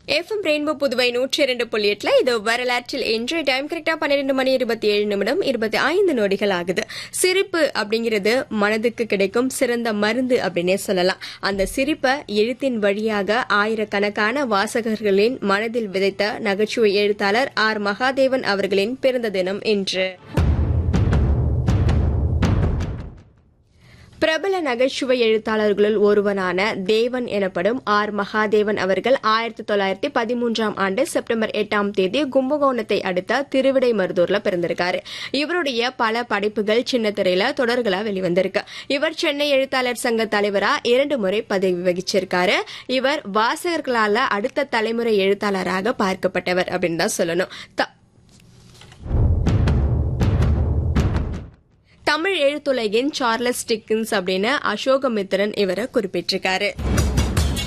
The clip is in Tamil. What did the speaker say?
எஃப்எம் ரெயின்போ புதுவை நூற்றி இரண்டு புள்ளி எட்டுல இது வரலாற்றில் இன்றைய டைம் கரெக்டா பன்னிரெண்டு மணி இருபத்தி ஏழு நிமிடம் இருபத்தி ஐந்து நொடிகள் ஆகுது சிரிப்பு அப்படிங்கிறது மனதுக்கு கிடைக்கும் சிறந்த மருந்து அப்படின்னே சொல்லலாம் அந்த சிரிப்பை எழுத்தின் வழியாக ஆயிரக்கணக்கான வாசகர்களின் மனதில் விதைத்த நகைச்சுவை எழுத்தாளர் ஆர் மகாதேவன் அவர்களின் பிறந்த தினம் இன்று பிரபல நகைச்சுவை எழுத்தாளர்களுள் ஒருவனான தேவன் எனப்படும் ஆர் மகாதேவன் அவர்கள் ஆயிரத்தி தொள்ளாயிரத்தி பதிமூன்றாம் ஆண்டு செப்டம்பர் எட்டாம் தேதி கும்பகோணத்தை அடுத்த திருவிடைமருதூர்ல பிறந்திருக்காரு இவருடைய பல படைப்புகள் சின்ன திரையில தொடர்களா வெளிவந்திருக்கு இவர் சென்னை எழுத்தாளர் சங்க தலைவரா இரண்டு முறை பதவி வகிச்சிருக்காரு இவர் வாசகர்களால அடுத்த தலைமுறை எழுத்தாளராக பார்க்கப்பட்டவர் அப்படின்னு தான் சொல்லணும் த- தமிழ் எழுத்துலகின் சார்லஸ் டிக்கின்ஸ் அப்படின்னு அசோகமித்திரன் இவரை குறிப்பிட்டிருக்காரு